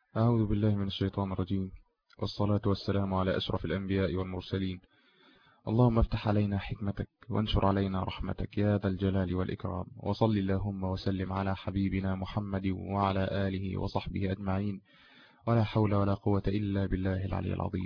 أعوذ بالله من الشيطان الرجيم والصلاة والسلام على أشرف الأنبياء والمرسلين اللهم افتح علينا حكمتك وانشر علينا رحمتك يا ذا الجلال والإكرام وصل اللهم وسلم على حبيبنا محمد وعلى آله وصحبه أجمعين ولا حول ولا قوة إلا بالله العلي العظيم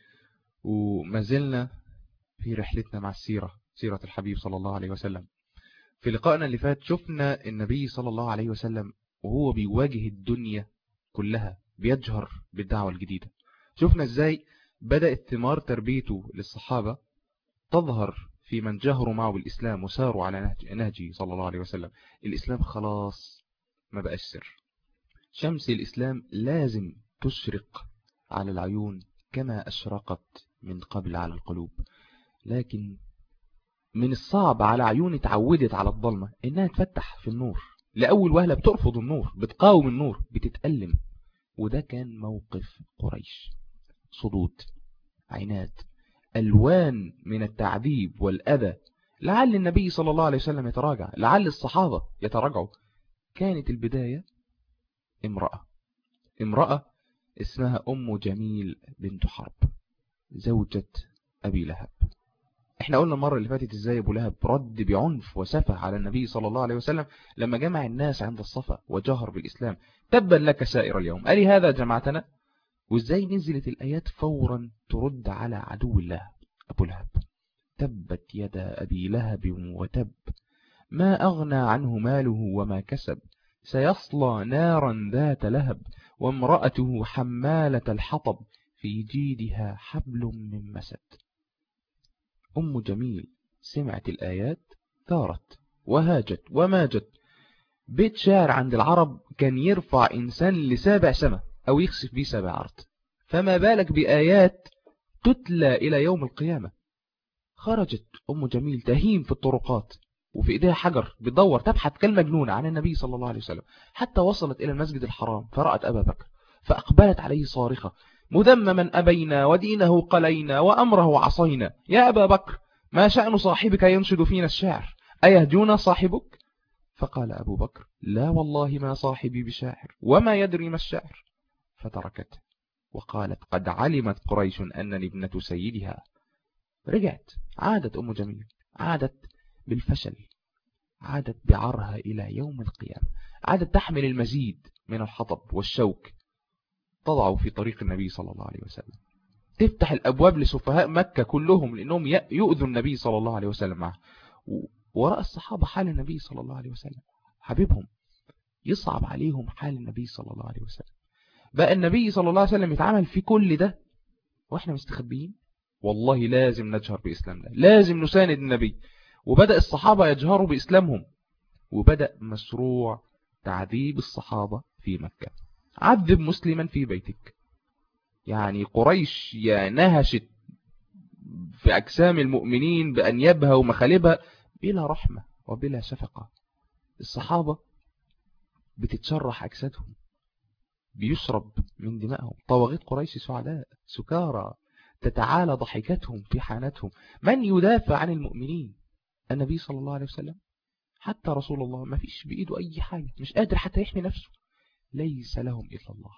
وما زلنا في رحلتنا مع السيرة سيرة الحبيب صلى الله عليه وسلم في لقائنا اللي فات شفنا النبي صلى الله عليه وسلم وهو بيواجه الدنيا كلها بيجهر بالدعوة الجديدة شفنا ازاي بدأت ثمار تربيته للصحابة تظهر في من جهروا معه بالإسلام وساروا على نهجه صلى الله عليه وسلم الإسلام خلاص ما بقاش سر شمس الإسلام لازم تشرق على العيون كما أشرقت من قبل على القلوب لكن من الصعب على عيون اتعودت على الظلمة إنها تفتح في النور لأول وهلة بترفض النور بتقاوم النور بتتألم وده كان موقف قريش صدود عناد ألوان من التعذيب والأذى لعل النبي صلى الله عليه وسلم يتراجع لعل الصحابة يتراجعوا كانت البداية امرأة امرأة اسمها أم جميل بنت حرب زوجة أبي لهب احنا قلنا المرة اللي فاتت ازاي ابو لهب رد بعنف وسفه على النبي صلى الله عليه وسلم لما جمع الناس عند الصفا وجهر بالإسلام تبا لك سائر اليوم ألي هذا جمعتنا وازاي نزلت الآيات فورا ترد على عدو الله أبو لهب تبت يدا أبي لهب وتب ما أغنى عنه ماله وما كسب سيصلى نارا ذات لهب وامرأته حمالة الحطب في جيدها حبل من مسد أم جميل سمعت الآيات ثارت وهاجت وماجت بيت شعر عند العرب كان يرفع إنسان لسابع سماء أو يخسف به سابع أرض فما بالك بآيات تتلى إلى يوم القيامة خرجت أم جميل تهيم في الطرقات وفي إيديها حجر بتدور تبحث كالمجنونة عن النبي صلى الله عليه وسلم حتى وصلت إلى المسجد الحرام فرأت أبا بكر فأقبلت عليه صارخة مذمما أبينا ودينه قلينا وأمره عصينا يا أبا بكر ما شأن صاحبك ينشد فينا الشعر أيهجون صاحبك فقال أبو بكر لا والله ما صاحبي بشاعر وما يدري ما الشعر فتركته وقالت قد علمت قريش أنني ابنة سيدها رجعت عادت أم جميل عادت بالفشل عادت بعرها إلى يوم القيامة عادت تحمل المزيد من الحطب والشوك تضع في طريق النبي صلى الله عليه وسلم تفتح الأبواب لسفهاء مكة كلهم لأنهم يؤذوا النبي صلى الله عليه وسلم معه وراء الصحابة حال النبي صلى الله عليه وسلم حبيبهم يصعب عليهم حال النبي صلى الله عليه وسلم بقى النبي صلى الله عليه وسلم يتعامل في كل ده واحنا مستخبيين والله لازم نجهر بإسلامنا لازم نساند النبي وبدأ الصحابة يجهروا بإسلامهم وبدأ مشروع تعذيب الصحابة في مكة عذب مسلما في بيتك يعني قريش يا نهشت في أجسام المؤمنين بأنيابها ومخالبها بلا رحمة وبلا شفقة الصحابة بتتشرح أجسادهم بيشرب من دمائهم طواغيت قريش سعداء سكارى تتعالى ضحكتهم في حانتهم من يدافع عن المؤمنين النبي صلى الله عليه وسلم حتى رسول الله ما فيش بإيده أي حاجة مش قادر حتى يحمي نفسه ليس لهم إلا الله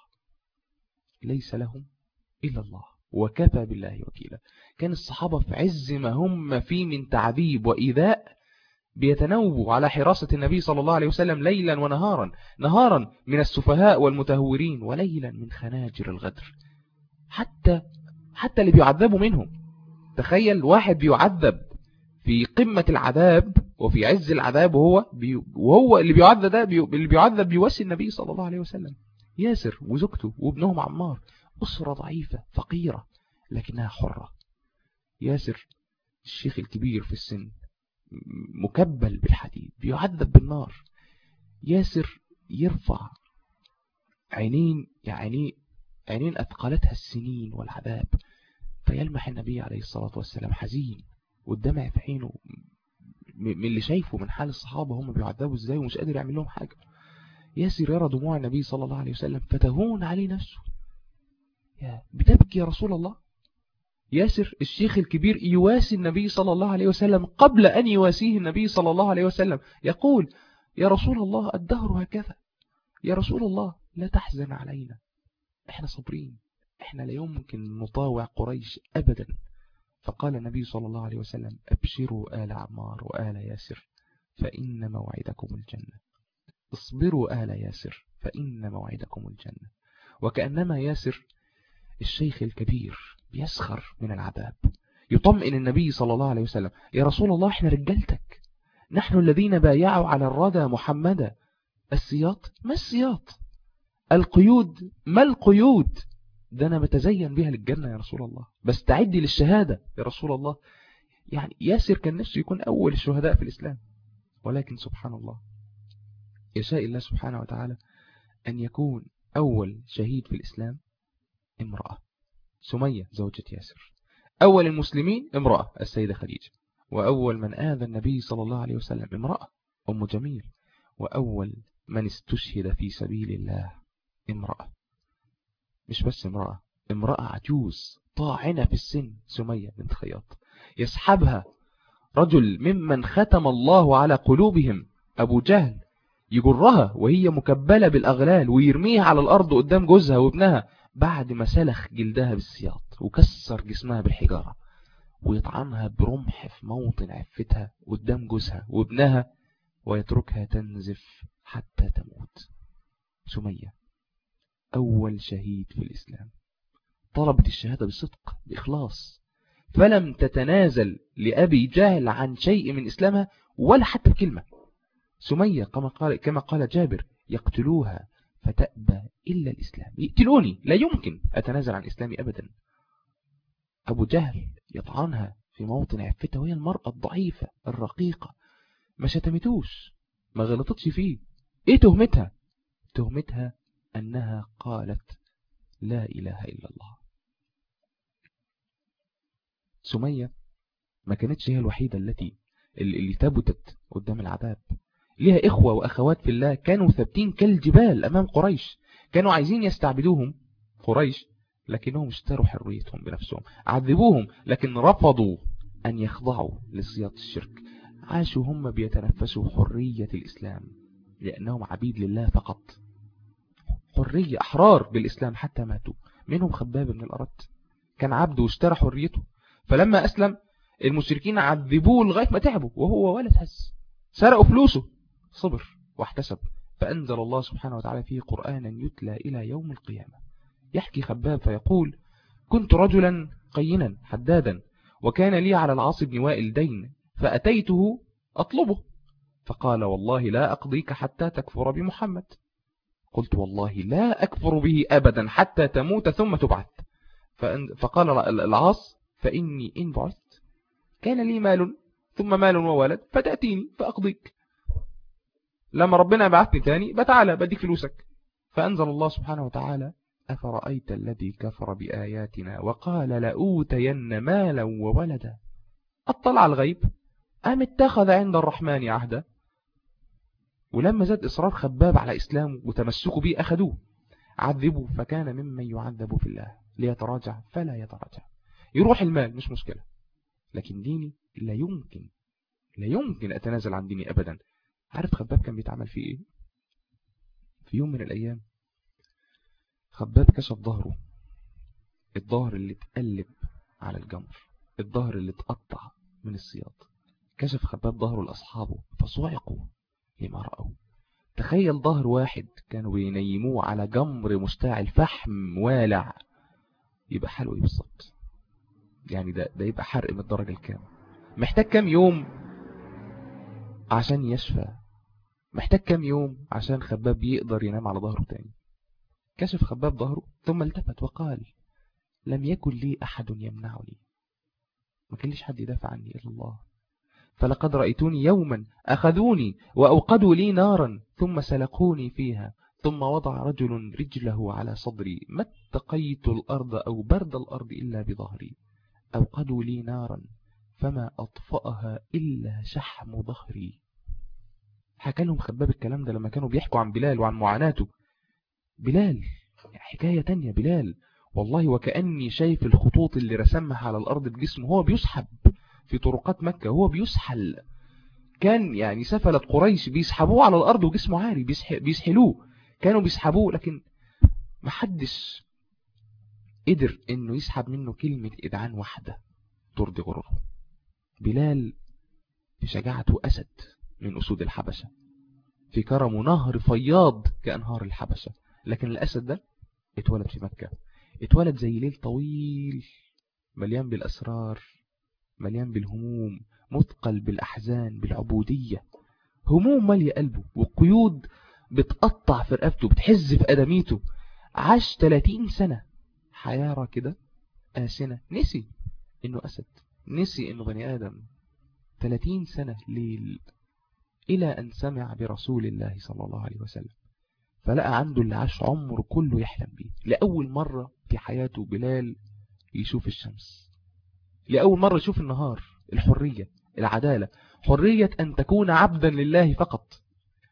ليس لهم إلا الله وكفى بالله وكيلا كان الصحابة في عز ما هم فيه من تعذيب وإيذاء بيتنوبوا على حراسة النبي صلى الله عليه وسلم ليلا ونهارا نهارا من السفهاء والمتهورين وليلا من خناجر الغدر حتى حتى اللي بيعذبوا منهم تخيل واحد بيعذب في قمة العذاب وفي عز العذاب وهو بي وهو اللي بيعذب ده بي اللي بيعذب بيواسي النبي صلى الله عليه وسلم ياسر وزوجته وابنهم عمار أسرة ضعيفة فقيرة لكنها حرة ياسر الشيخ الكبير في السن مكبل بالحديد بيعذب بالنار ياسر يرفع عينين يعني عينين أثقلتها السنين والعذاب فيلمح النبي عليه الصلاة والسلام حزين والدمع في عينه من اللي شايفه من حال الصحابة هم بيعذبوا ازاي ومش قادر يعمل لهم حاجة ياسر يرى دموع النبي صلى الله عليه وسلم فتهون عليه نفسه يا بتبكي يا رسول الله ياسر الشيخ الكبير يواسي النبي صلى الله عليه وسلم قبل أن يواسيه النبي صلى الله عليه وسلم يقول يا رسول الله الدهر هكذا يا رسول الله لا تحزن علينا احنا صابرين احنا لا يمكن نطاوع قريش أبدا فقال النبي صلى الله عليه وسلم أبشروا آل عمار وآل ياسر فإن موعدكم الجنة اصبروا آل ياسر فإن موعدكم الجنة وكأنما ياسر الشيخ الكبير بيسخر من العذاب يطمئن النبي صلى الله عليه وسلم يا رسول الله احنا رجلتك نحن الذين بايعوا على الردى محمدا السياط ما السياط القيود ما القيود ده أنا بتزين بها للجنة يا رسول الله بستعدي للشهادة يا رسول الله يعني ياسر كان نفسه يكون أول الشهداء في الإسلام ولكن سبحان الله يشاء الله سبحانه وتعالى أن يكون أول شهيد في الإسلام امرأة سمية زوجة ياسر أول المسلمين امرأة السيدة خديجة وأول من آذى النبي صلى الله عليه وسلم امرأة أم جميل وأول من استشهد في سبيل الله امرأة مش بس امرأة امرأة عجوز طاعنة في السن سمية بنت خياط يسحبها رجل ممن ختم الله على قلوبهم أبو جهل يجرها وهي مكبلة بالأغلال ويرميها على الأرض قدام جوزها وابنها بعد ما سلخ جلدها بالسياط وكسر جسمها بالحجارة ويطعنها برمح في موطن عفتها قدام جوزها وابنها ويتركها تنزف حتى تموت سمية أول شهيد في الإسلام طلبت الشهادة بصدق بإخلاص فلم تتنازل لأبي جهل عن شيء من إسلامها ولا حتى بكلمة سمية كما قال, كما قال جابر يقتلوها فتأبى إلا الإسلام يقتلوني لا يمكن أتنازل عن إسلامي أبدا أبو جهل يطعنها في موطن عفتها وهي المرأة الضعيفة الرقيقة ما شتمتوش ما غلطتش فيه ايه تهمتها تهمتها أنها قالت لا إله إلا الله سمية ما كانتش هي الوحيدة التي اللي ثبتت قدام العذاب ليها إخوة وأخوات في الله كانوا ثابتين كالجبال أمام قريش كانوا عايزين يستعبدوهم قريش لكنهم اشتروا حريتهم بنفسهم عذبوهم لكن رفضوا أن يخضعوا لصياط الشرك عاشوا هم بيتنفسوا حرية الإسلام لأنهم عبيد لله فقط حرية أحرار بالإسلام حتى ماتوا منهم خباب بن الأرد كان عبد واشترى حريته فلما أسلم المشركين عذبوه لغاية ما تعبوا وهو ولد هز سرقوا فلوسه صبر واحتسب فأنزل الله سبحانه وتعالى فيه قرآنا يتلى إلى يوم القيامة يحكي خباب فيقول كنت رجلا قينا حدادا وكان لي على العاص بن وائل دين فأتيته أطلبه فقال والله لا أقضيك حتى تكفر بمحمد قلت والله لا أكفر به أبدا حتى تموت ثم تبعث فقال العاص فإني إن بعثت كان لي مال ثم مال وولد فتأتيني فأقضيك لما ربنا بعثني تاني بتعالى بديك فلوسك فأنزل الله سبحانه وتعالى أفرأيت الذي كفر بآياتنا وقال لأوتين مالا وولدا اطلع الغيب أم اتخذ عند الرحمن عهدا ولما زاد إصرار خباب على إسلامه وتمسكوا به أخذوه عذبوا فكان ممن يعذب في الله ليتراجع فلا يتراجع يروح المال مش مشكلة لكن ديني لا يمكن لا يمكن أتنازل عن ديني أبدا عارف خباب كان بيتعمل فيه إيه في يوم من الأيام خباب كشف ظهره الظهر اللي اتقلب على الجمر الظهر اللي اتقطع من السياط كشف خباب ظهره لأصحابه فصعقوا لما رأوا تخيل ظهر واحد كانوا بينيموه على جمر مشتعل فحم والع يبقى حاله ايه بالظبط يعني ده, ده يبقى حرق من الدرجة الكام محتاج كام يوم عشان يشفى محتاج كام يوم عشان خباب يقدر ينام على ظهره تاني كشف خباب ظهره ثم التفت وقال لم يكن لي أحد يمنعني ما كان ليش حد يدافع عني إلا الله فلقد رأيتوني يوما أخذوني وأوقدوا لي نارا ثم سلقوني فيها ثم وضع رجل رجله على صدري ما اتقيت الأرض أو برد الأرض إلا بظهري أوقدوا لي نارا فما أطفأها إلا شحم ظهري حكى لهم خباب الكلام ده لما كانوا بيحكوا عن بلال وعن معاناته بلال حكاية تانية بلال والله وكأني شايف الخطوط اللي رسمها على الأرض بجسمه هو بيسحب في طرقات مكة هو بيسحل كان يعني سفلة قريش بيسحبوه على الأرض وجسمه عاري بيسحلوه كانوا بيسحبوه لكن محدش قدر انه يسحب منه كلمة ادعان واحدة ترضي غروره بلال بشجاعته أسد من أسود الحبشة في كرمه نهر فياض كأنهار الحبشة لكن الأسد ده اتولد في مكة اتولد زي ليل طويل مليان بالأسرار مليان بالهموم مثقل بالأحزان بالعبودية هموم مالية قلبه والقيود بتقطع في رقبته بتحز في أدميته عاش 30 سنة حيارة كده آسنة نسي إنه أسد نسي إنه بني آدم 30 سنة ليل إلى أن سمع برسول الله صلى الله عليه وسلم فلقى عنده اللي عاش عمره كله يحلم بيه لأول مرة في حياته بلال يشوف الشمس لأول مرة يشوف النهار الحرية العدالة حرية أن تكون عبدا لله فقط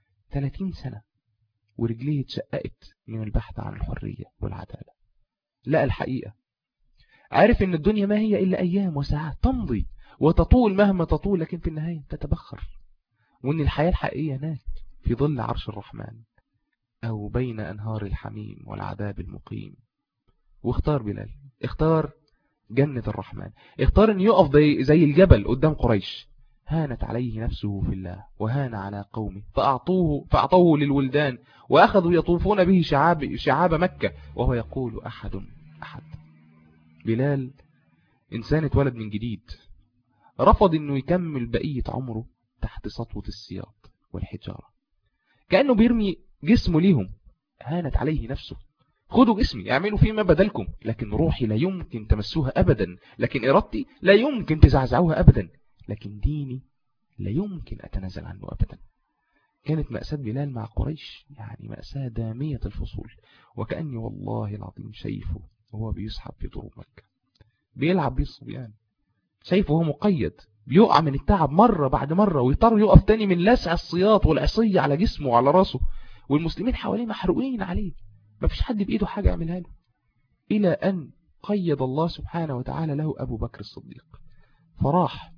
30 سنة ورجليه اتشققت من البحث عن الحرية والعدالة لقى الحقيقة عارف ان الدنيا ما هي إلا أيام وساعات تمضي وتطول مهما تطول لكن في النهاية تتبخر وان الحياة الحقيقية هناك في ظل عرش الرحمن أو بين أنهار الحميم والعذاب المقيم واختار بلال اختار جنة الرحمن اختار ان يقف زي الجبل قدام قريش هانت عليه نفسه في الله وهان على قومه فأعطوه, فأعطوه للولدان وأخذوا يطوفون به شعاب, شعاب مكة وهو يقول أحد أحد بلال إنسان اتولد من جديد رفض أنه يكمل بقية عمره تحت سطوة السياط والحجارة كأنه بيرمي جسمه ليهم هانت عليه نفسه خذوا جسمي اعملوا فيه ما بدلكم لكن روحي لا يمكن تمسوها أبدا لكن إرادتي لا يمكن تزعزعوها أبدا لكن ديني لا يمكن أتنازل عنه أبدا كانت مأساة بلال مع قريش يعني مأساة دامية الفصول وكأني والله العظيم شايفه وهو بيسحب في ضروب مكة بيلعب بالصبيان شايفه هو مقيد بيقع من التعب مرة بعد مرة ويضطر يقف تاني من لسع الصياط والعصية على جسمه وعلى راسه والمسلمين حواليه محروقين عليه ما فيش حد بإيده حاجة يعملها له إلى أن قيد الله سبحانه وتعالى له أبو بكر الصديق فراح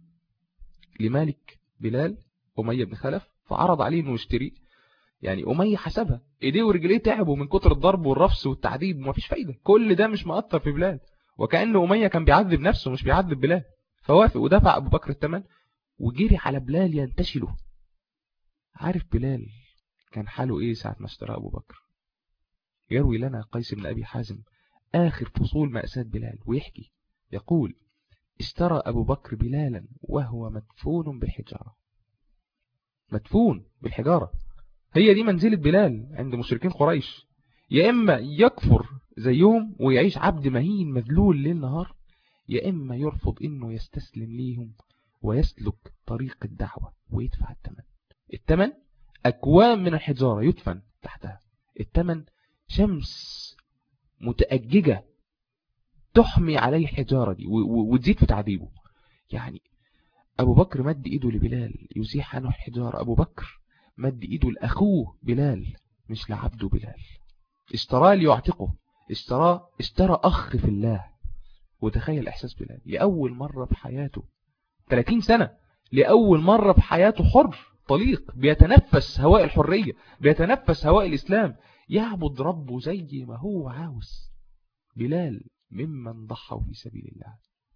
لمالك بلال أمية بن خلف فعرض عليه أنه يشتري يعني أمية حسبها إيديه ورجليه تعبوا من كتر الضرب والرفس والتعذيب وما فيش فايدة كل ده مش مأثر في بلال وكأن أمية كان بيعذب نفسه مش بيعذب بلال فوافق ودفع أبو بكر الثمن وجري على بلال ينتشله عارف بلال كان حاله إيه ساعة ما اشترى أبو بكر يروي لنا قيس بن أبي حازم آخر فصول مأساة بلال ويحكي يقول اشترى أبو بكر بلالا وهو مدفون بالحجارة مدفون بالحجارة هي دي منزلة بلال عند مشركين قريش يا إما يكفر زيهم ويعيش عبد مهين مذلول ليل نهار يا إما يرفض إنه يستسلم ليهم ويسلك طريق الدعوة ويدفع الثمن الثمن أكوام من الحجارة يدفن تحتها الثمن شمس متأججة تحمي عليه الحجارة دي وتزيد في تعذيبه يعني أبو بكر مد إيده لبلال يزيح عنه الحجارة أبو بكر مد إيده لأخوه بلال مش لعبده بلال اشتراه ليعتقه اشتراه اشترى أخ في الله وتخيل إحساس بلال لأول مرة في حياته 30 سنة لأول مرة في حياته حر طليق بيتنفس هواء الحرية بيتنفس هواء الإسلام يعبد ربه زي ما هو عاوز بلال ممن ضحوا في سبيل الله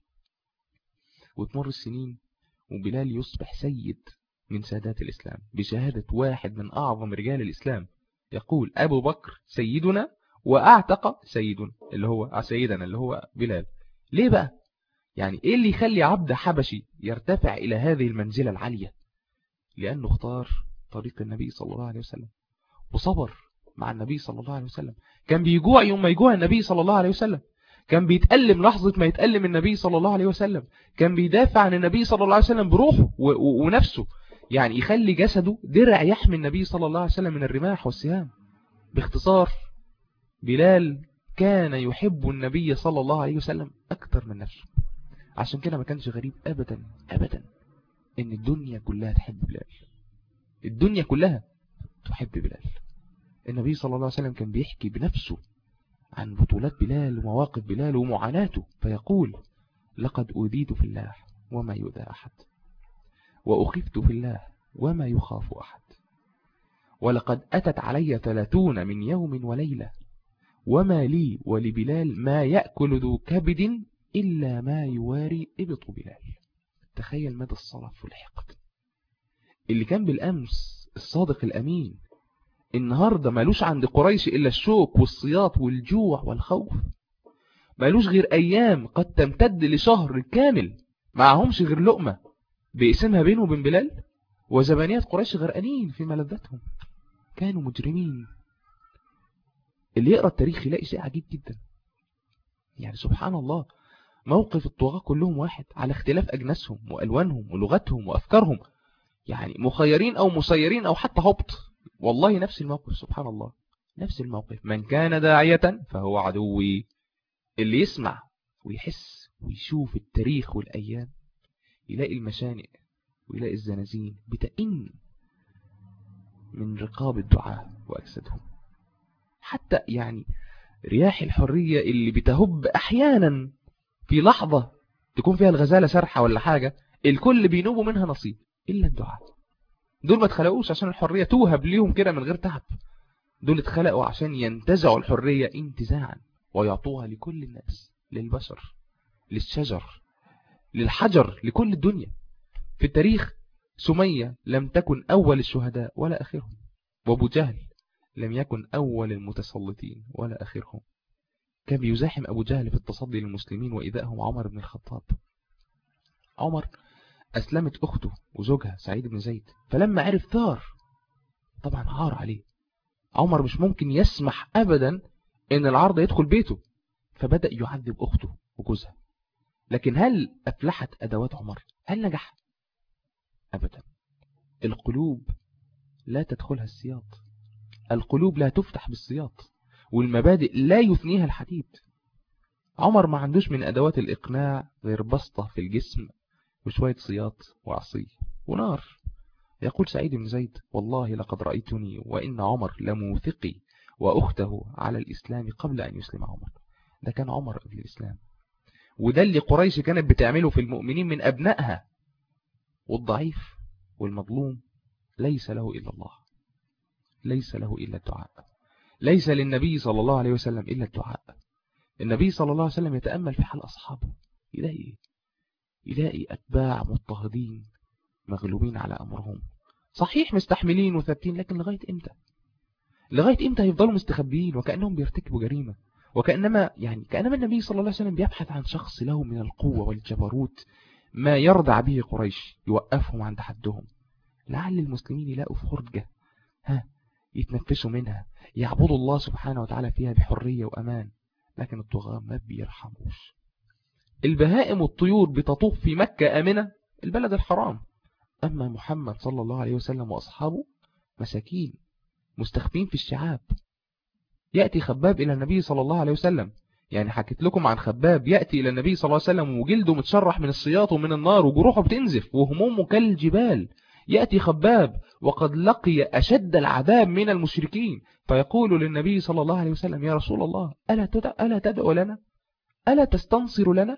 وتمر السنين وبلال يصبح سيد من سادات الإسلام بشهادة واحد من أعظم رجال الإسلام يقول أبو بكر سيدنا وأعتق سيدنا اللي هو سيدنا اللي هو بلال ليه بقى يعني إيه اللي يخلي عبد حبشي يرتفع إلى هذه المنزلة العالية لأنه اختار طريق النبي صلى الله عليه وسلم وصبر مع النبي صلى الله عليه وسلم كان بيجوع يوم ما يجوع النبي صلى الله عليه وسلم كان بيتألم لحظة ما يتألم النبي صلى الله عليه وسلم كان بيدافع عن النبي صلى الله عليه وسلم بروحه ونفسه يعني يخلي جسده درع يحمي النبي صلى الله عليه وسلم من الرماح والسهام باختصار بلال كان يحب النبي صلى الله عليه وسلم أكثر من نفسه عشان كده ما كانش غريب أبدا أبدا إن الدنيا كلها تحب بلال الدنيا كلها تحب بلال النبي صلى الله عليه وسلم كان بيحكي بنفسه عن بطولات بلال ومواقف بلال ومعاناته فيقول لقد أذيت في الله وما يؤذى أحد وأخفت في الله وما يخاف أحد ولقد أتت علي ثلاثون من يوم وليلة وما لي ولبلال ما يأكل ذو كبد إلا ما يواري إبط بلال تخيل مدى الصرف والحقد اللي كان بالأمس الصادق الأمين النهاردة مالوش عند قريش إلا الشوك والصياط والجوع والخوف مالوش غير أيام قد تمتد لشهر كامل معهمش غير لقمة باسمها بينه وبين بلال وزبانيات قريش غرقانين في ملذاتهم كانوا مجرمين اللي يقرأ التاريخ يلاقي شيء عجيب جدا يعني سبحان الله موقف الطغاة كلهم واحد على اختلاف أجناسهم وألوانهم ولغتهم وأفكارهم يعني مخيرين أو مسيرين أو حتى هبط والله نفس الموقف سبحان الله نفس الموقف من كان داعية فهو عدوي اللي يسمع ويحس ويشوف التاريخ والأيام يلاقي المشانئ ويلاقي الزنازين بتئن من رقاب الدعاء وأجسادهم حتى يعني رياح الحرية اللي بتهب أحيانا في لحظة تكون فيها الغزالة سرحة ولا حاجة الكل بينوبوا منها نصيب إلا الدعاء دول ما اتخلقوش عشان الحرية توهب ليهم كده من غير تعب دول اتخلقوا عشان ينتزعوا الحرية انتزاعا ويعطوها لكل الناس للبشر للشجر للحجر لكل الدنيا في التاريخ سمية لم تكن أول الشهداء ولا آخرهم وابو جهل لم يكن أول المتسلطين ولا آخرهم كان بيزاحم أبو جهل في التصدي للمسلمين وإذاءهم عمر بن الخطاب عمر أسلمت أخته وزوجها سعيد بن زيد فلما عرف ثار طبعا عار عليه عمر مش ممكن يسمح أبدا إن العرض يدخل بيته فبدأ يعذب أخته وجوزها لكن هل أفلحت أدوات عمر هل نجح أبدا القلوب لا تدخلها السياط القلوب لا تفتح بالسياط والمبادئ لا يثنيها الحديد عمر ما عندوش من أدوات الإقناع غير بسطة في الجسم وشوية سياط وعصي ونار يقول سعيد بن زيد والله لقد رأيتني وإن عمر لموثقي وأخته على الإسلام قبل أن يسلم عمر ده كان عمر قبل الإسلام وده اللي قريش كانت بتعمله في المؤمنين من أبنائها والضعيف والمظلوم ليس له إلا الله ليس له إلا الدعاء ليس للنبي صلى الله عليه وسلم إلا الدعاء النبي صلى الله عليه وسلم يتأمل في حال أصحابه يلاقي يلاقي أتباع مضطهدين مغلوبين على أمرهم صحيح مستحملين وثابتين لكن لغاية إمتى لغاية إمتى يفضلوا مستخبيين وكأنهم بيرتكبوا جريمة وكأنما يعني كأنما النبي صلى الله عليه وسلم بيبحث عن شخص له من القوة والجبروت ما يرضع به قريش يوقفهم عند حدهم لعل المسلمين يلاقوا في خرجة ها يتنفسوا منها يعبدوا الله سبحانه وتعالى فيها بحرية وأمان لكن الطغاة ما بيرحموش البهائم والطيور بتطوف في مكة آمنة البلد الحرام أما محمد صلى الله عليه وسلم وأصحابه مساكين مستخفين في الشعاب يأتي خباب إلى النبي صلى الله عليه وسلم يعني حكيت لكم عن خباب يأتي إلى النبي صلى الله عليه وسلم وجلده متشرح من السياط ومن النار وجروحه بتنزف وهمومه كالجبال يأتي خباب وقد لقي أشد العذاب من المشركين فيقول للنبي صلى الله عليه وسلم يا رسول الله ألا تدع ألا تدعو لنا ألا تستنصر لنا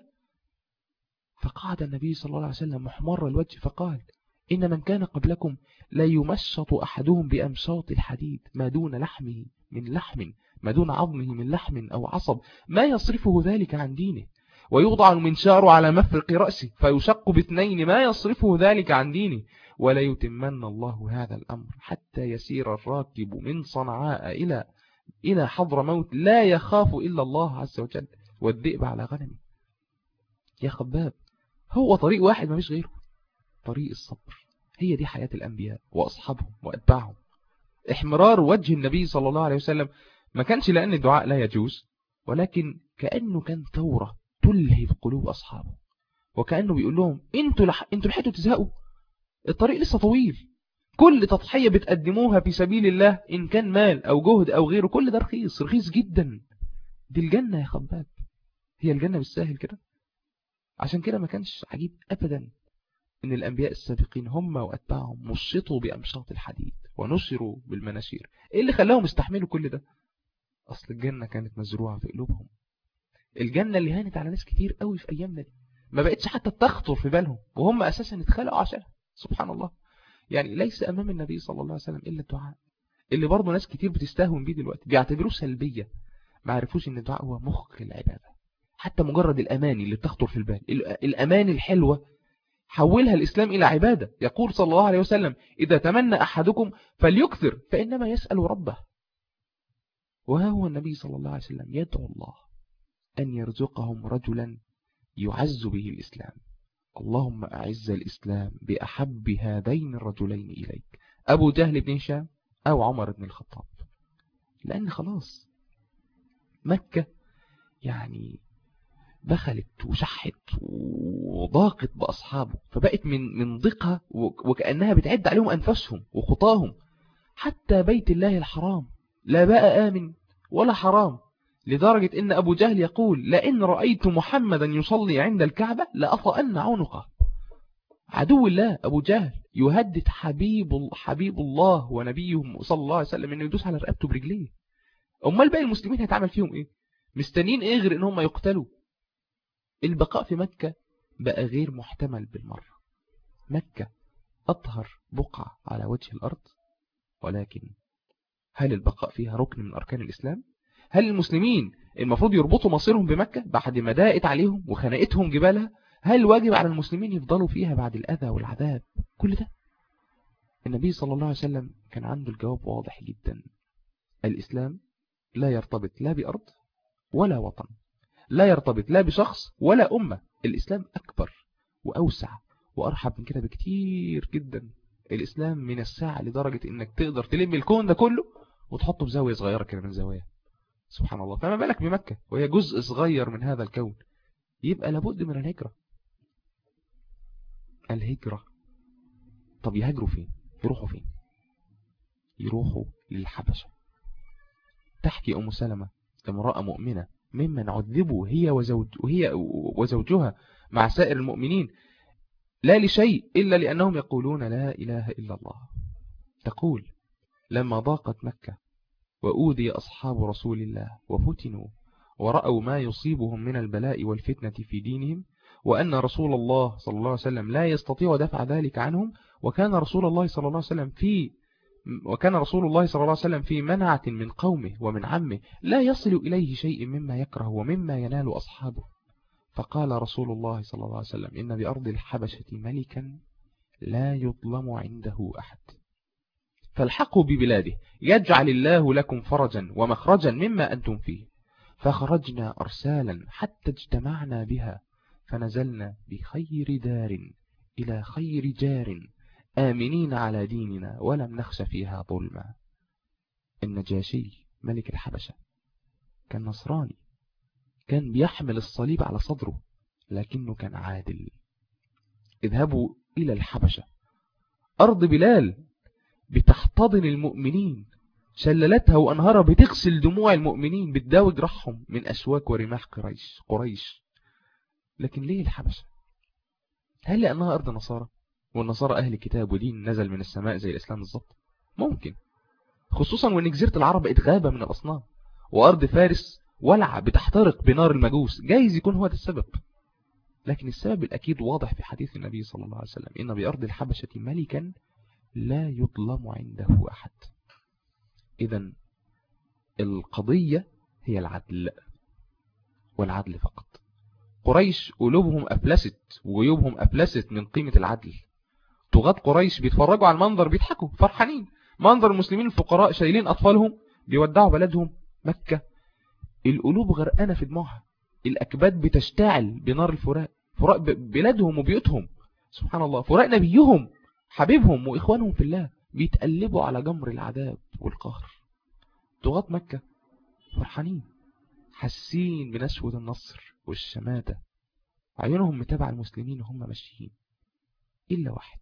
فقعد النبي صلى الله عليه وسلم محمر الوجه فقال إن من كان قبلكم لا يمشط أحدهم بأمشاط الحديد ما دون لحمه من لحم ما دون عظمه من لحم أو عصب ما يصرفه ذلك عن دينه ويوضع المنشار على مفرق رأسه فيشق باثنين ما يصرفه ذلك عن دينه ولا يتمن الله هذا الأمر حتى يسير الراكب من صنعاء إلى إلى حضر موت لا يخاف إلا الله عز وجل والذئب على غنمه يا خباب هو طريق واحد ما فيش غيره طريق الصبر هي دي حياة الأنبياء وأصحابهم وأتباعهم احمرار وجه النبي صلى الله عليه وسلم ما كانش لأن الدعاء لا يجوز ولكن كأنه كان ثورة تلهي في قلوب أصحابه وكأنه بيقول لهم انتوا لح... انتوا لحقتوا تزهقوا الطريق لسه طويل كل تضحية بتقدموها في سبيل الله إن كان مال أو جهد أو غيره كل ده رخيص رخيص جدا دي الجنة يا خباب هي الجنة بالساهل كده عشان كده ما كانش عجيب أبدا إن الأنبياء السابقين هم وأتباعهم مشطوا بأمشاط الحديد ونشروا بالمناشير إيه اللي خلاهم يستحملوا كل ده أصل الجنة كانت مزروعة في قلوبهم الجنة اللي هانت على ناس كتير قوي في أيامنا دي ما بقتش حتى تخطر في بالهم وهم أساسا اتخلقوا عشانها سبحان الله يعني ليس أمام النبي صلى الله عليه وسلم إلا الدعاء اللي برضه ناس كتير بتستهون بيه دلوقتي بيعتبروه سلبية ما عرفوش ان الدعاء هو مخ العبادة حتى مجرد الأماني اللي بتخطر في البال الأماني الحلوة حولها الإسلام إلى عبادة يقول صلى الله عليه وسلم إذا تمنى أحدكم فليكثر فإنما يسأل ربه وها هو النبي صلى الله عليه وسلم يدعو الله أن يرزقهم رجلا يعز به الإسلام اللهم أعز الإسلام بأحب هذين الرجلين إليك أبو جهل بن هشام أو عمر بن الخطاب لأن خلاص مكة يعني بخلت وشحت وضاقت بأصحابه فبقت من من ضيقها وكأنها بتعد عليهم أنفسهم وخطاهم حتى بيت الله الحرام لا بقى آمن ولا حرام لدرجة إن أبو جهل يقول لئن رأيت محمدا يصلي عند الكعبة لأطأن عنقه عدو الله أبو جهل يهدد حبيب حبيب الله ونبيه صلى الله عليه وسلم إنه يدوس على رقبته برجليه أمال باقي المسلمين هيتعمل فيهم إيه مستنين إيه غير إن هم يقتلوا البقاء في مكة بقى غير محتمل بالمرة مكة أطهر بقعة على وجه الأرض ولكن هل البقاء فيها ركن من أركان الإسلام؟ هل المسلمين المفروض يربطوا مصيرهم بمكة بعد ما ضاقت عليهم وخنقتهم جبالها؟ هل واجب على المسلمين يفضلوا فيها بعد الأذى والعذاب؟ كل ده النبي صلى الله عليه وسلم كان عنده الجواب واضح جدا الإسلام لا يرتبط لا بأرض ولا وطن لا يرتبط لا بشخص ولا أمة الإسلام أكبر وأوسع وأرحب من كده بكتير جدا الإسلام من الساعة لدرجة إنك تقدر تلم الكون ده كله وتحطه في زاوية صغيرة كده من زوايا سبحان الله فما بالك بمكة وهي جزء صغير من هذا الكون يبقى لابد من الهجرة الهجرة طب يهاجروا فين يروحوا فين يروحوا للحبشة تحكي أم سلمة امرأة مؤمنة ممن عذبوا هي, وزوج وهي وزوجها مع سائر المؤمنين لا لشيء إلا لأنهم يقولون لا إله إلا الله تقول لما ضاقت مكة وأوذي أصحاب رسول الله وفتنوا ورأوا ما يصيبهم من البلاء والفتنة في دينهم وأن رسول الله صلى الله عليه وسلم لا يستطيع دفع ذلك عنهم وكان رسول الله صلى الله عليه وسلم في وكان رسول الله صلى الله عليه وسلم في منعة من قومه ومن عمه لا يصل إليه شيء مما يكره ومما ينال أصحابه فقال رسول الله صلى الله عليه وسلم إن بأرض الحبشة ملكا لا يظلم عنده أحد فالحقوا ببلاده يجعل الله لكم فرجا ومخرجا مما أنتم فيه فخرجنا أرسالا حتى اجتمعنا بها فنزلنا بخير دار إلى خير جار آمنين على ديننا ولم نخش فيها ظلما النجاشي ملك الحبشة كان نصراني كان بيحمل الصليب على صدره لكنه كان عادل اذهبوا إلى الحبشة أرض بلال بتحتضن المؤمنين شللتها وأنهارها بتغسل دموع المؤمنين بتداوي جرحهم من أشواك ورماح قريش قريش لكن ليه الحبشة هل لأنها أرض نصارى والنصارى أهل كتاب ودين نزل من السماء زي الإسلام بالظبط ممكن خصوصا وأن جزيرة العرب بقت غابة من الأصنام وأرض فارس ولع بتحترق بنار المجوس جايز يكون هو ده السبب لكن السبب الأكيد واضح في حديث النبي صلى الله عليه وسلم إن بأرض الحبشة ملكا لا يظلم عنده أحد إذا القضية هي العدل والعدل فقط قريش قلوبهم أفلست وجيوبهم أفلست من قيمة العدل طغاة قريش بيتفرجوا على المنظر بيضحكوا فرحانين منظر المسلمين الفقراء شايلين أطفالهم بيودعوا بلدهم مكة القلوب غرقانة في دموعها الأكباد بتشتعل بنار الفراق فراق بلادهم وبيوتهم سبحان الله فراق نبيهم حبيبهم وإخوانهم في الله بيتقلبوا على جمر العذاب والقهر طغاة مكة فرحانين حاسين بنشوة النصر والشماتة عيونهم متابعة المسلمين وهم ماشيين إلا واحد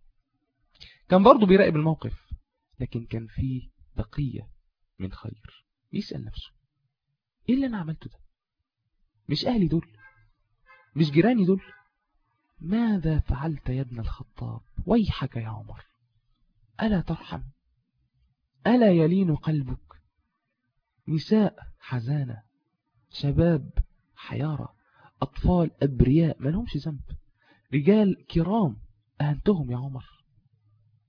كان برضه بيراقب الموقف لكن كان فيه بقية من خير يسأل نفسه إيه اللي أنا عملته ده مش أهلي دول مش جيراني دول ماذا فعلت يا ابن الخطاب ويحك يا عمر ألا ترحم ألا يلين قلبك نساء حزانة شباب حيارة أطفال أبرياء ما لهمش ذنب رجال كرام أهنتهم يا عمر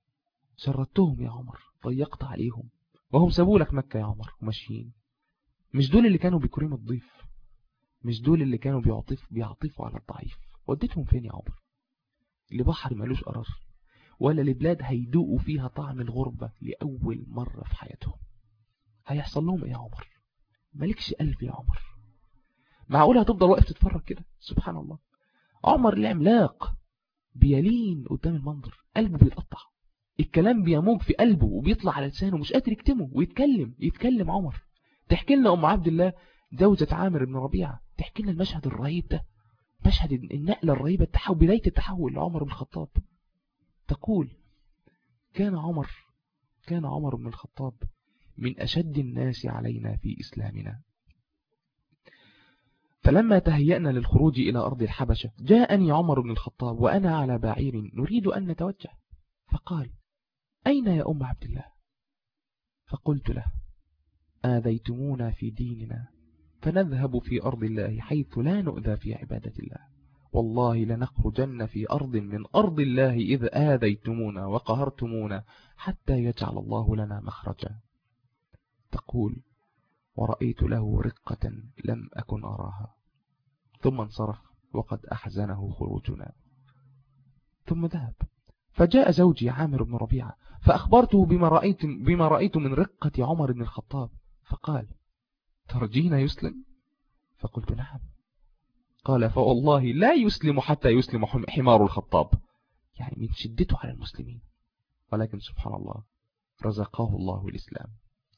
شردتهم يا عمر ضيقت عليهم وهم سابوا لك مكة يا عمر وماشيين مش دول اللي كانوا بيكرموا الضيف مش دول اللي كانوا بيعطف بيعطفوا على الضعيف وديتهم فين يا عمر لبحر ملوش قرار ولا لبلاد هيدوقوا فيها طعم الغربة لأول مرة في حياتهم هيحصل لهم ايه يا عمر مالكش قلب يا عمر معقول هتفضل واقف تتفرج كده سبحان الله عمر العملاق بيلين قدام المنظر قلبه بيتقطع الكلام بيموج في قلبه وبيطلع على لسانه مش قادر يكتمه ويتكلم يتكلم عمر تحكي لنا أم عبد الله زوجة عامر بن ربيعة تحكي لنا المشهد الرهيب ده مشهد النقلة الرهيبة التحول بداية التحول لعمر بن الخطاب تقول كان عمر كان عمر بن الخطاب من أشد الناس علينا في إسلامنا فلما تهيأنا للخروج إلى أرض الحبشة جاءني عمر بن الخطاب وأنا على بعير نريد أن نتوجه فقال أين يا أم عبد الله فقلت له آذيتمونا في ديننا فنذهب في أرض الله حيث لا نؤذى في عبادة الله والله لنخرجن في أرض من أرض الله إذ آذيتمونا وقهرتمونا حتى يجعل الله لنا مخرجا تقول ورأيت له رقة لم أكن أراها ثم انصرف وقد أحزنه خروجنا ثم ذهب فجاء زوجي عامر بن ربيعة فأخبرته بما رأيت, بما رأيت من رقة عمر بن الخطاب فقال ترجين يسلم فقلت نعم قال فوالله لا يسلم حتى يسلم حمار الخطاب يعني من شدته على المسلمين ولكن سبحان الله رزقه الله الإسلام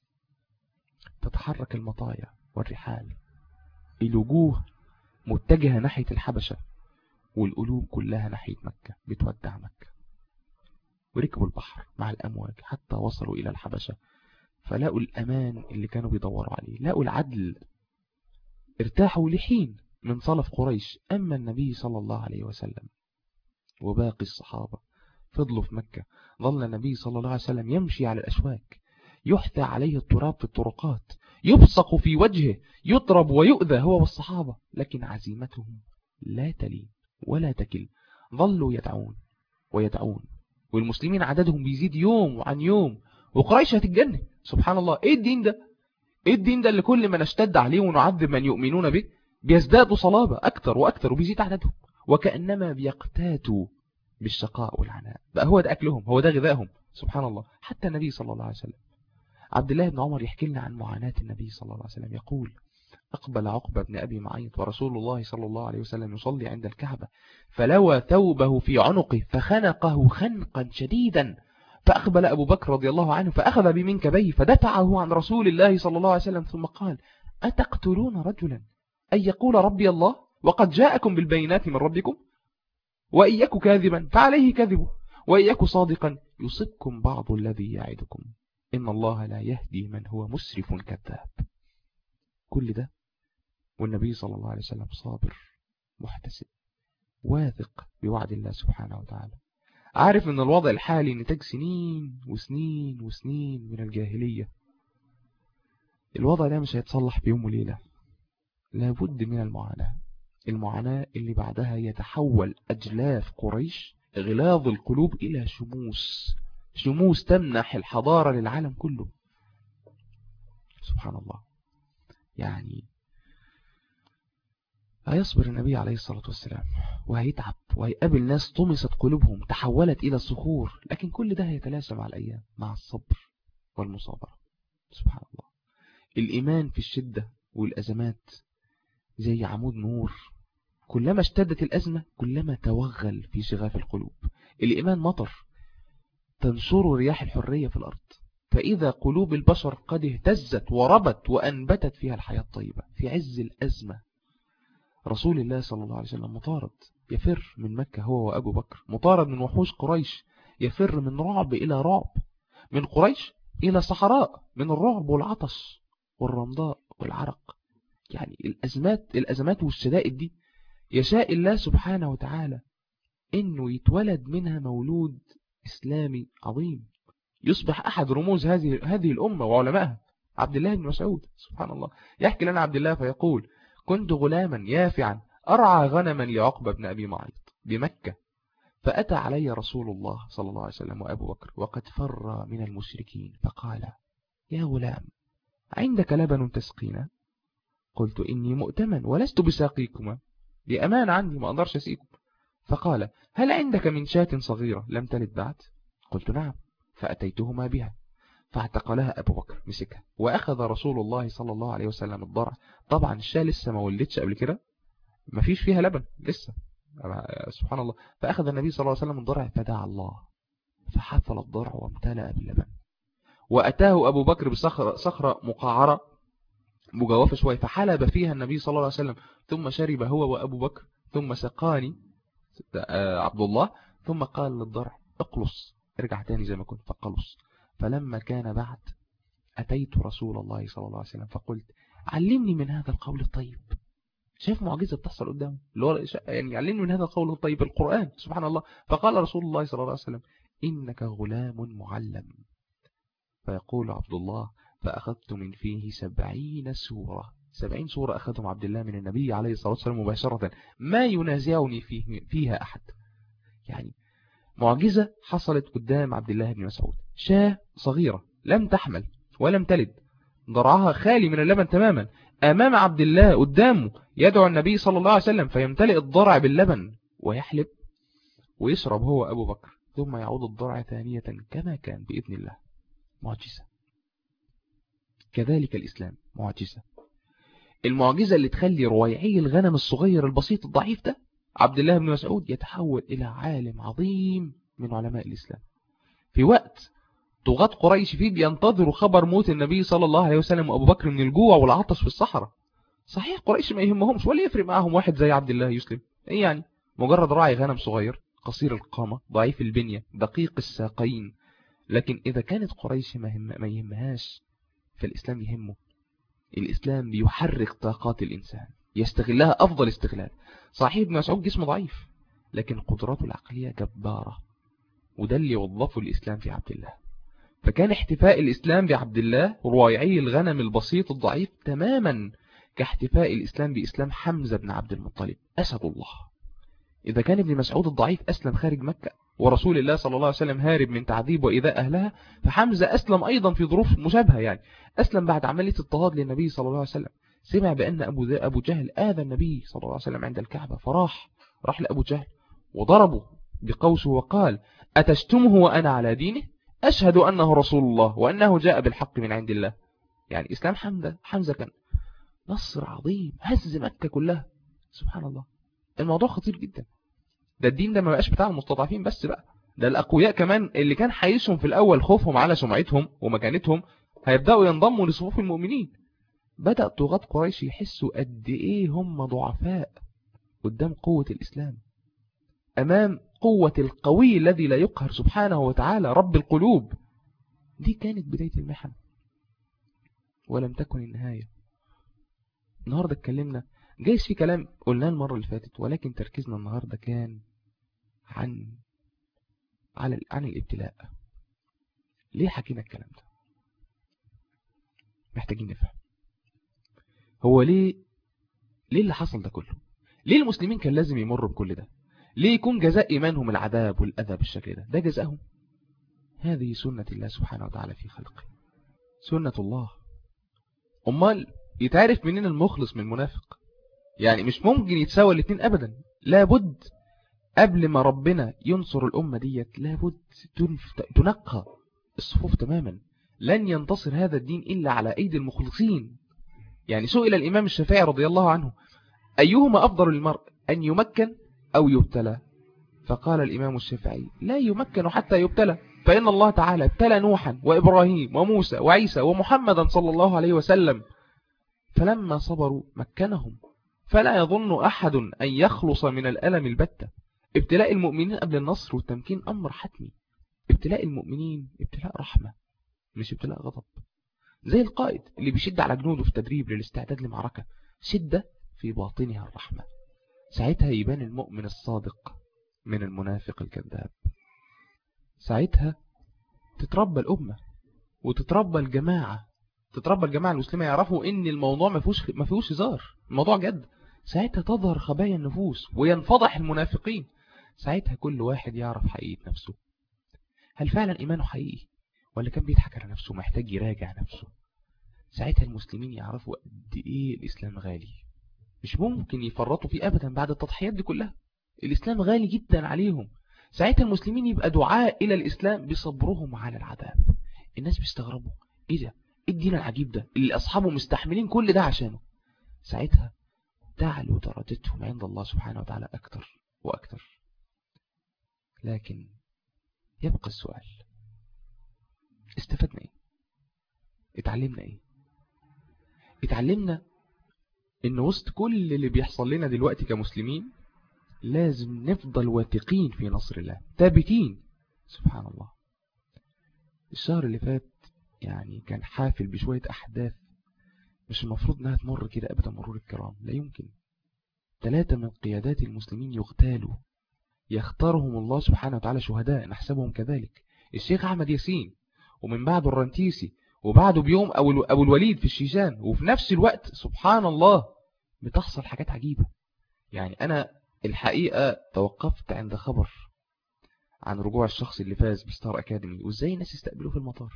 تتحرك المطايا والرحال الوجوه متجهة ناحية الحبشة والقلوب كلها ناحية مكة بتودع مكة وركبوا البحر مع الأمواج حتى وصلوا إلى الحبشة فلاقوا الأمان اللي كانوا بيدوروا عليه لاقوا العدل ارتاحوا لحين من صلف قريش أما النبي صلى الله عليه وسلم وباقي الصحابة فضلوا في مكة ظل النبي صلى الله عليه وسلم يمشي على الأشواك يحثى عليه التراب في الطرقات يبصق في وجهه يضرب ويؤذى هو والصحابة لكن عزيمتهم لا تلين ولا تكل ظلوا يدعون ويدعون والمسلمين عددهم بيزيد يوم عن يوم وقريش هتتجنن سبحان الله ايه الدين ده ايه الدين ده اللي كل ما نشتد عليه ونعذب من يؤمنون به بيزدادوا صلابة اكتر واكتر وبيزيد عددهم وكأنما بيقتاتوا بالشقاء والعناء بقى هو ده أكلهم هو ده غذائهم سبحان الله حتى النبي صلى الله عليه وسلم عبد الله بن عمر يحكي لنا عن معاناة النبي صلى الله عليه وسلم يقول أقبل عقبة بن أبي معيط ورسول الله صلى الله عليه وسلم يصلي عند الكعبة فلوى ثوبه في عنقه فخنقه خنقا شديدا فأقبل أبو بكر رضي الله عنه فأخذ بمنكبيه فدفعه عن رسول الله صلى الله عليه وسلم ثم قال أتقتلون رجلا أن يقول ربي الله وقد جاءكم بالبينات من ربكم وإن يك كاذبا فعليه كذبه وإن يك صادقا يصبكم بعض الذي يعدكم إن الله لا يهدي من هو مسرف كذاب كل ده والنبي صلى الله عليه وسلم صابر محتسب واثق بوعد الله سبحانه وتعالى عارف ان الوضع الحالي نتاج سنين وسنين وسنين من الجاهلية الوضع ده مش هيتصلح بيوم وليلة لابد من المعاناة المعاناة اللي بعدها يتحول أجلاف قريش غلاظ القلوب إلى شموس شموس تمنح الحضارة للعالم كله سبحان الله يعني هيصبر النبي عليه الصلاة والسلام وهيتعب وهيقابل ناس طمست قلوبهم تحولت إلى صخور لكن كل ده هيتلاشى مع الأيام مع الصبر والمصابرة سبحان الله الإيمان في الشدة والأزمات زي عمود نور كلما اشتدت الأزمة كلما توغل في شغاف القلوب الإيمان مطر تنشر رياح الحرية في الأرض فإذا قلوب البشر قد اهتزت وربت وأنبتت فيها الحياة الطيبة في عز الأزمة رسول الله صلى الله عليه وسلم مطارد يفر من مكة هو وأبو بكر مطارد من وحوش قريش يفر من رعب إلى رعب من قريش إلى صحراء من الرعب والعطش والرمضاء والعرق يعني الأزمات, الأزمات والشدائد دي يشاء الله سبحانه وتعالى إنه يتولد منها مولود إسلامي عظيم يصبح أحد رموز هذه هذه الأمة وعلمائها عبد الله بن مسعود سبحان الله يحكي لنا عبد الله فيقول كنت غلاما يافعا أرعى غنما لعقبة بن أبي معيط بمكة فأتى علي رسول الله صلى الله عليه وسلم وأبو بكر وقد فر من المشركين فقال يا غلام عندك لبن تسقينا قلت إني مؤتمن ولست بساقيكما لأمان عندي ما أقدرش أسيكم فقال هل عندك من شاة صغيرة لم تلد بعد قلت نعم فأتيتهما بها فاعتقلها أبو بكر مسكها وأخذ رسول الله صلى الله عليه وسلم الضرع طبعا الشاة لسه ما ولدتش قبل كده ما فيش فيها لبن لسه سبحان الله فأخذ النبي صلى الله عليه وسلم الضرع فدعا الله فحفل الضرع وامتلأ باللبن وأتاه أبو بكر بصخرة صخرة مقعرة مجوفة شوية فحلب فيها النبي صلى الله عليه وسلم ثم شرب هو وأبو بكر ثم سقاني آه، عبد الله ثم قال للضرع اقلص ارجع تاني زي ما كنت فقلص فلما كان بعد أتيت رسول الله صلى الله عليه وسلم فقلت علمني من هذا القول الطيب شايف معجزة بتحصل قدامه اللي هو يعني علمني من هذا القول الطيب القرآن سبحان الله فقال رسول الله صلى الله عليه وسلم إنك غلام معلم فيقول عبد الله فأخذت من فيه سبعين سورة سبعين سورة أخذهم عبد الله من النبي عليه الصلاة والسلام مباشرة ما ينازعني فيه فيها أحد يعني معجزة حصلت قدام عبد الله بن مسعود شاة صغيرة لم تحمل ولم تلد ضرعها خالي من اللبن تماما أمام عبد الله قدامه يدعو النبي صلى الله عليه وسلم فيمتلئ الضرع باللبن ويحلب ويشرب هو أبو بكر ثم يعود الضرع ثانية كما كان بإذن الله معجزة كذلك الإسلام معجزة المعجزة اللي تخلي رويعي الغنم الصغير البسيط الضعيف ده عبد الله بن مسعود يتحول إلى عالم عظيم من علماء الإسلام في وقت طغاة قريش فيه بينتظروا خبر موت النبي صلى الله عليه وسلم وأبو بكر من الجوع والعطش في الصحراء صحيح قريش ما يهمهمش ولا يفرق معهم واحد زي عبد الله يسلم ايه يعني مجرد راعي غنم صغير قصير القامة ضعيف البنية دقيق الساقين لكن إذا كانت قريش ما يهمهاش فالإسلام يهمه الإسلام بيحرك طاقات الإنسان يستغلها أفضل استغلال صحيح ابن مسعود جسمه ضعيف لكن قدراته العقلية جبارة وده اللي وظفه الإسلام في عبد الله فكان احتفاء الإسلام بعبد الله روايعي الغنم البسيط الضعيف تماما كاحتفاء الإسلام بإسلام حمزة بن عبد المطلب أسد الله إذا كان ابن مسعود الضعيف أسلم خارج مكة ورسول الله صلى الله عليه وسلم هارب من تعذيب وإذاء أهلها فحمزة أسلم أيضا في ظروف مشابهة يعني أسلم بعد عملية اضطهاد للنبي صلى الله عليه وسلم سمع بأن أبو, أبو جهل آذى النبي صلى الله عليه وسلم عند الكعبة فراح راح لأبو جهل وضربه بقوسه وقال أتشتمه وأنا على دينه أشهد أنه رسول الله وأنه جاء بالحق من عند الله يعني إسلام حمزة, حمزة كان نصر عظيم هز مكة كلها سبحان الله الموضوع خطير جدا ده الدين ده ما بقاش بتاع المستضعفين بس بقى ده الأقوياء كمان اللي كان حيثهم في الأول خوفهم على سمعتهم ومكانتهم هيبدأوا ينضموا لصفوف المؤمنين بدأ طغاة قريش يحسوا قد إيه هم ضعفاء قدام قوة الإسلام أمام قوة القوي الذي لا يقهر سبحانه وتعالى رب القلوب دي كانت بداية المحن ولم تكن النهاية النهاردة اتكلمنا جايز في كلام قلناه المرة اللي فاتت ولكن تركيزنا النهاردة كان عن على عن الابتلاء ليه حكينا الكلام ده محتاجين نفهم هو ليه ليه اللي حصل ده كله ليه المسلمين كان لازم يمروا بكل ده ليه يكون جزاء إيمانهم العذاب والأذى بالشكل ده ده جزاهم هذه سنة الله سبحانه وتعالى في خلقه سنة الله أمال يتعرف منين المخلص من المنافق يعني مش ممكن يتساوى الاثنين أبدا لابد قبل ما ربنا ينصر الأمة ديت لابد تنقى الصفوف تماما لن ينتصر هذا الدين إلا على أيدي المخلصين يعني سئل الإمام الشافعي رضي الله عنه أيهما أفضل للمرء أن يمكن أو يبتلى فقال الإمام الشافعي لا يمكن حتى يبتلى فإن الله تعالى ابتلى نوحا وإبراهيم وموسى وعيسى ومحمدا صلى الله عليه وسلم فلما صبروا مكنهم فلا يظن أحد أن يخلص من الألم البتة ابتلاء المؤمنين قبل النصر والتمكين أمر حتمي ابتلاء المؤمنين ابتلاء رحمة مش ابتلاء غضب زي القائد اللي بيشد على جنوده في تدريب للاستعداد لمعركة شدة في باطنها الرحمة ساعتها يبان المؤمن الصادق من المنافق الكذاب ساعتها تتربى الأمة وتتربى الجماعة تتربى الجماعة المسلمة يعرفوا ان الموضوع ما فيهوش ما فيهوش هزار الموضوع جد ساعتها تظهر خبايا النفوس وينفضح المنافقين ساعتها كل واحد يعرف حقيقة نفسه هل فعلا إيمانه حقيقي ولا كان بيضحك على نفسه محتاج يراجع نفسه ساعتها المسلمين يعرفوا قد ايه الاسلام غالي مش ممكن يفرطوا فيه ابدا بعد التضحيات دي كلها الاسلام غالي جدا عليهم ساعتها المسلمين يبقى دعاء الى الاسلام بصبرهم على العذاب الناس بيستغربوا ايه ده ايه الدين العجيب ده اللي اصحابه مستحملين كل ده عشانه ساعتها تعلو درجتهم عند الله سبحانه وتعالى اكتر واكتر لكن يبقى السؤال استفدنا ايه اتعلمنا ايه اتعلمنا ان وسط كل اللي بيحصل لنا دلوقتي كمسلمين لازم نفضل واثقين في نصر الله ثابتين سبحان الله الشهر اللي فات يعني كان حافل بشوية أحداث مش المفروض انها تمر كده أبدا مرور الكرام لا يمكن ثلاثة من قيادات المسلمين يغتالوا يختارهم الله سبحانه وتعالى شهداء نحسبهم كذلك الشيخ أحمد ياسين ومن بعده الرنتيسي وبعده بيوم أبو الوليد في الشيشان وفي نفس الوقت سبحان الله بتحصل حاجات عجيبة يعني أنا الحقيقة توقفت عند خبر عن رجوع الشخص اللي فاز بستار أكاديمي وإزاي الناس استقبلوه في المطار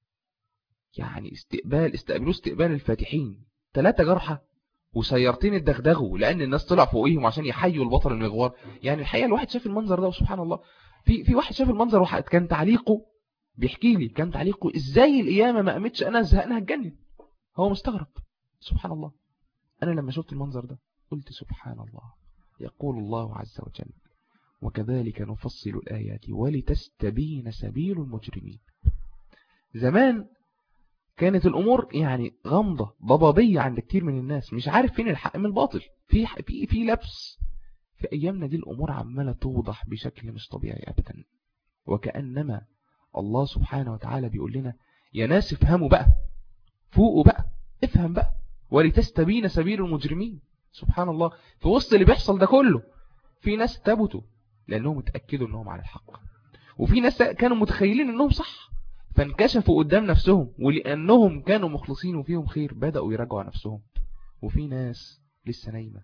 يعني استقبال استقبلوه استقبال الفاتحين ثلاثة جرحى وسيارتين اتدغدغوا لأن الناس طلع فوقيهم عشان يحيوا البطل المغوار يعني الحقيقة الواحد شاف المنظر ده وسبحان الله في في واحد شاف المنظر واحد كان تعليقه بيحكي لي كان تعليقه ازاي القيامة ما قامتش انا زهقنا هتجنن هو مستغرب سبحان الله انا لما شفت المنظر ده قلت سبحان الله يقول الله عز وجل وكذلك نفصل الآيات ولتستبين سبيل المجرمين زمان كانت الأمور يعني غامضة ضبابية عند كتير من الناس مش عارف فين الحق من الباطل في في في لبس في أيامنا دي الأمور عمالة توضح بشكل مش طبيعي أبدا وكأنما الله سبحانه وتعالى بيقول لنا يا ناس افهموا بقى فوقوا بقى افهم بقى ولتستبين سبيل المجرمين سبحان الله في وسط اللي بيحصل ده كله في ناس ثبتوا لأنهم اتأكدوا أنهم على الحق وفي ناس كانوا متخيلين أنهم صح فانكشفوا قدام نفسهم ولأنهم كانوا مخلصين وفيهم خير بدأوا يراجعوا نفسهم وفي ناس لسه نايمة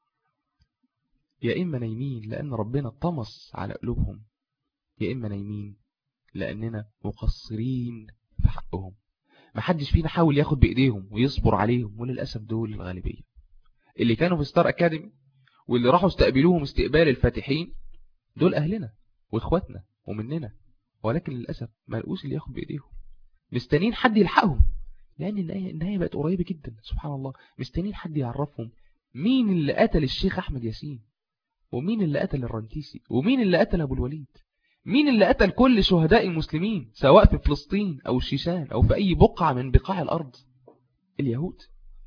يا إما نايمين لأن ربنا طمس على قلوبهم يا إما نايمين لأننا مقصرين في حقهم محدش فينا حاول ياخد بإيديهم ويصبر عليهم وللأسف دول الغالبية اللي كانوا في ستار أكاديمي واللي راحوا استقبلوهم استقبال الفاتحين دول أهلنا وإخواتنا ومننا ولكن للأسف ما لقوش اللي ياخد بإيديهم مستنين حد يلحقهم لأن النهاية بقت قريبة جدا سبحان الله مستنين حد يعرفهم مين اللي قتل الشيخ أحمد ياسين ومين اللي قتل الرنتيسي ومين اللي قتل أبو الوليد مين اللي قتل كل شهداء المسلمين سواء في فلسطين أو الشيشان أو في أي بقعة من بقاع الأرض اليهود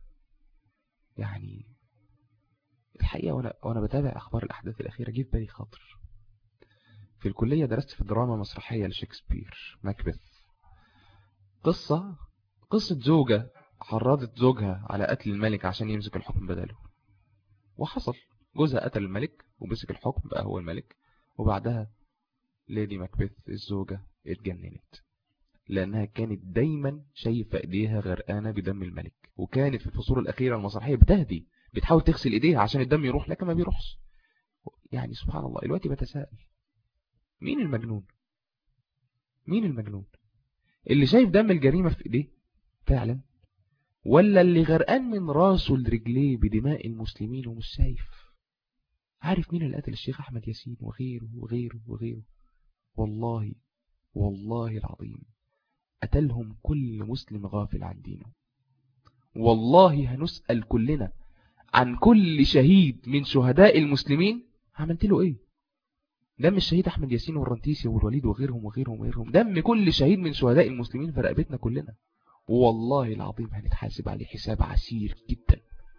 يعني الحقيقة وأنا, وأنا بتابع أخبار الأحداث الأخيرة جه في بالي خاطر في الكلية درست في الدراما مسرحية لشكسبير ماكبث قصة قصة زوجة حرضت زوجها على قتل الملك عشان يمسك الحكم بداله وحصل جوزها قتل الملك ومسك الحكم بقى هو الملك وبعدها ليدي ماكبث الزوجة اتجننت لأنها كانت دايما شايفة ايديها غرقانة بدم الملك وكانت في الفصول الأخيرة المسرحية بتهدي بتحاول تغسل ايديها عشان الدم يروح لكن ما بيروحش يعني سبحان الله الوقت بتساءل مين المجنون مين المجنون اللي شايف دم الجريمة في ايديه فعلا ولا اللي غرقان من راسه لرجليه بدماء المسلمين ومش شايف عارف مين اللي قتل الشيخ أحمد ياسين وغيره وغيره وغيره والله والله العظيم قتلهم كل مسلم غافل عن دينه والله هنسأل كلنا عن كل شهيد من شهداء المسلمين عملت له ايه دم الشهيد احمد ياسين والرنتيسي والوليد وغيرهم وغيرهم وغيرهم دم كل شهيد من شهداء المسلمين في رقبتنا كلنا والله العظيم هنتحاسب عليه حساب عسير جدا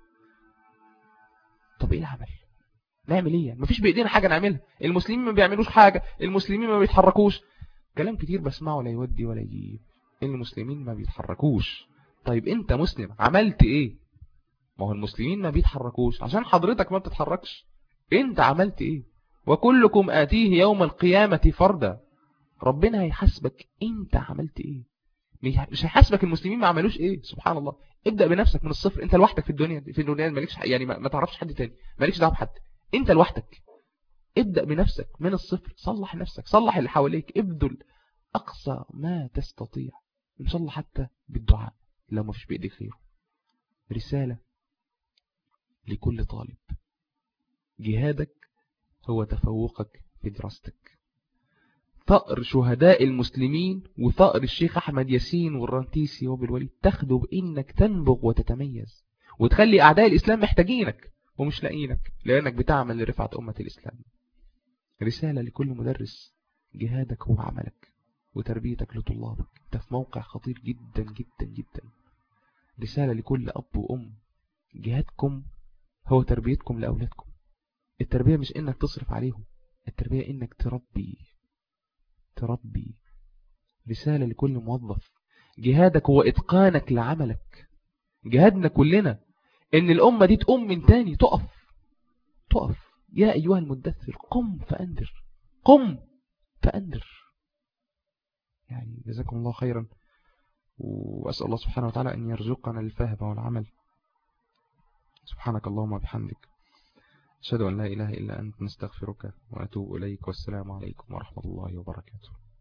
طب ايه العمل نعمل ايه مفيش بايدينا حاجة نعملها المسلمين ما بيعملوش حاجة المسلمين ما بيتحركوش كلام كتير بسمعه لا يودي ولا يجيب المسلمين ما بيتحركوش طيب انت مسلم عملت ايه ما هو المسلمين ما بيتحركوش عشان حضرتك ما بتتحركش انت عملت ايه وكلكم آتيه يوم القيامة فردا ربنا هيحاسبك انت عملت ايه مش هيحاسبك المسلمين ما عملوش ايه سبحان الله ابدأ بنفسك من الصفر انت لوحدك في الدنيا في الدنيا مالكش يعني ما تعرفش حد تاني مالكش دعوه بحد انت لوحدك ابدأ بنفسك من الصفر صلح نفسك صلح اللي حواليك ابذل أقصى ما تستطيع إن شاء الله حتى بالدعاء لو ما فيش بإيديك خيره رسالة لكل طالب جهادك هو تفوقك في دراستك ثأر شهداء المسلمين وثأر الشيخ أحمد ياسين والرنتيسي وبالوليد تاخده بإنك تنبغ وتتميز وتخلي أعداء الإسلام محتاجينك ومش لاقينك لأنك بتعمل لرفعة أمة الإسلام رسالة لكل مدرس جهادك هو عملك وتربيتك لطلابك انت في موقع خطير جدا جدا جدا رسالة لكل أب وأم جهادكم هو تربيتكم لأولادكم التربية مش إنك تصرف عليهم التربية إنك تربي تربي رسالة لكل موظف جهادك هو إتقانك لعملك جهادنا كلنا إن الأمة دي تقوم من تاني تقف تقف يا أيها المدثر قم فأنذر قم فأنذر يعني جزاكم الله خيرا وأسأل الله سبحانه وتعالى أن يرزقنا الفهم والعمل سبحانك اللهم وبحمدك أشهد أن لا إله إلا أنت نستغفرك وأتوب إليك والسلام عليكم ورحمة الله وبركاته